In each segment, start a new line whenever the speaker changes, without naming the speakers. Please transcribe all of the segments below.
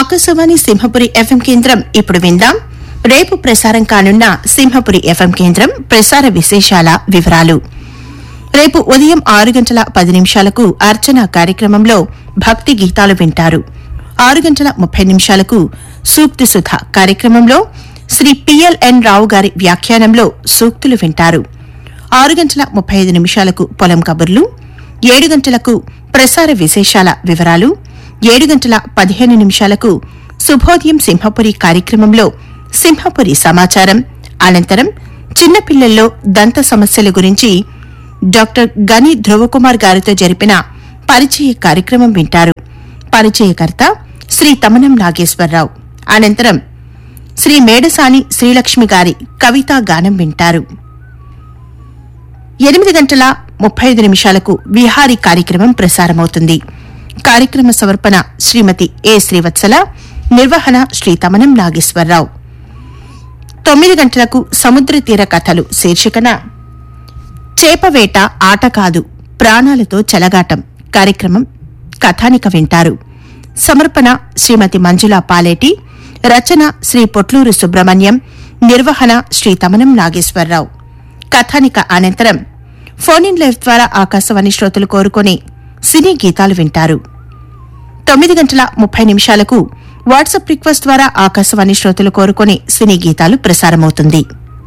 Akashvani Simhapuri FM కేంద్రం ఇప్పుడు విందాం రేపు ప్రసారం కానున్న సింహపురి ఎఫ్ఎం కేంద్రం ప్రసార విశేషాల వివరాలు రేపు ఉదయం ఆరు గంటల పది నిమిషాలకు అర్చన కార్యక్రమంలో భక్తి గీతాలు వింటారు ఆరు గంటల ముప్పై నిమిషాలకు సూక్తి సుధ కార్యక్రమంలో శ్రీ పిఎల్ఎన్ రావు గారి వ్యాఖ్యానంలో సూక్తులు వింటారు ఆరు గంటల ముప్పై ఐదు నిమిషాలకు పొలం కబుర్లు ఏడు గంటలకు ప్రసార విశేషాల వివరాలు ఏడు గంటల పదిహేను నిమిషాలకు శుభోదయం సింహపురి కార్యక్రమంలో సింహపురి సమాచారం అనంతరం చిన్నపిల్లల్లో దంత సమస్యల గురించి డాక్టర్ గని ధ్రువకుమార్ గారితో జరిపిన పరిచయ కార్యక్రమం వింటారు పరిచయకర్త శ్రీ తమనం నాగేశ్వరరావు అనంతరం శ్రీ మేడసాని శ్రీలక్ష్మి గారి కవితా గానం వింటారు ఎనిమిది గంటల ముప్పై ఐదు నిమిషాలకు విహారీ కార్యక్రమం ప్రసారమవుతుంది కార్యక్రమ సమర్పణ శ్రీమతి ఏ శ్రీవత్సల నిర్వహణ శ్రీ తమనం నాగేశ్వరరావు తొమ్మిది గంటలకు సముద్ర తీర కథలు శీర్షికన చేపవేట ఆట కాదు ప్రాణాలతో చెలగాటం కార్యక్రమం కథానిక వింటారు సమర్పణ శ్రీమతి మంజులా పాలేటి రచన శ్రీ పొట్లూరు సుబ్రహ్మణ్యం నిర్వహణ శ్రీ తమనం నాగేశ్వరరావు కథానిక అనంతరం ఫోన్ ఇన్ లైవ్ ద్వారా ఆకాశవాణి శ్రోతలు కోరుకొని సినీ గీతాలు వింటారు తొమ్మిది గంటల ముప్పై నిమిషాలకు వాట్సాప్ రిక్వెస్ట్ ద్వారా ఆకాశవాణి శ్రోతలు కోరుకొని సినీ గీతాలు ప్రసారమవుతుంది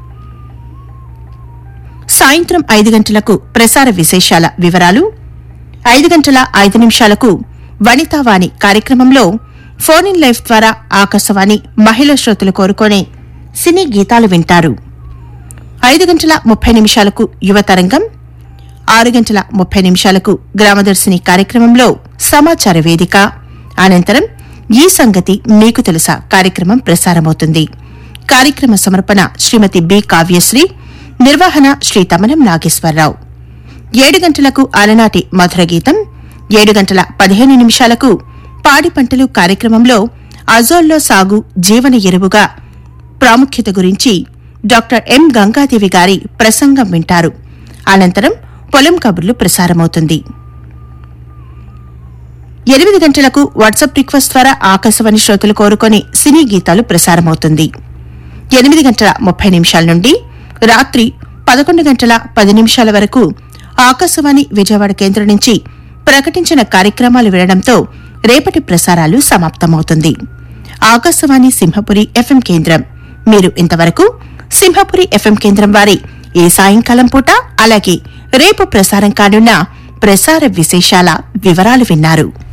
సాయంత్రం ఐదు గంటలకు ప్రసార విశేషాల వివరాలు ఐదు గంటల ఐదు నిమిషాలకు వనితావాణి కార్యక్రమంలో ఫోన్ ఇన్ లైవ్ ద్వారా ఆకాశవాణి మహిళా శ్రోతలు కోరుకొని సినీ గీతాలు వింటారు ఐదు గంటల ముప్పై నిమిషాలకు యువతరంగం ఆరు గంటల ముప్పై నిమిషాలకు గ్రామదర్శిని కార్యక్రమంలో సమాచార వేదిక అనంతరం ఈ సంగతి మీకు తెలుసా కార్యక్రమం ప్రసారమవుతుంది కార్యక్రమ సమర్పణ శ్రీమతి బి కావ్యశ్రీ నిర్వహణ శ్రీ తమనం నాగేశ్వరరావు ఏడు గంటలకు అలనాటి మధుర గీతం ఏడు గంటల పదిహేను నిమిషాలకు పాడి పంటలు కార్యక్రమంలో అజోల్లో సాగు జీవన ఎరువుగా ప్రాముఖ్యత గురించి డాక్టర్ ఎం గంగాదేవి గారి ప్రసంగం వింటారు అనంతరం పొలం కబుర్లు ప్రసారమవుతుంది ఎనిమిది గంటలకు వాట్సాప్ రిక్వెస్ట్ ద్వారా ఆకాశవాణి శ్రోతలు కోరుకొని సినీ గీతాలు ప్రసారమవుతుంది ఎనిమిది గంటల ముప్పై నిమిషాల నుండి రాత్రి పదకొండు గంటల పది నిమిషాల వరకు ఆకాశవాణి విజయవాడ కేంద్రం నుంచి ప్రకటించిన కార్యక్రమాలు వినడంతో రేపటి ప్రసారాలు సమాప్తమవుతుంది ఆకాశవాణి సింహపురి ఎఫ్ఎం కేంద్రం మీరు ఇంతవరకు సింహపురి ఎఫ్ఎం కేంద్రం వారి ఈ సాయంకాలం పూట అలాగే రేపు ప్రసారం కానున్న ప్రసార విశేషాల వివరాలు విన్నారు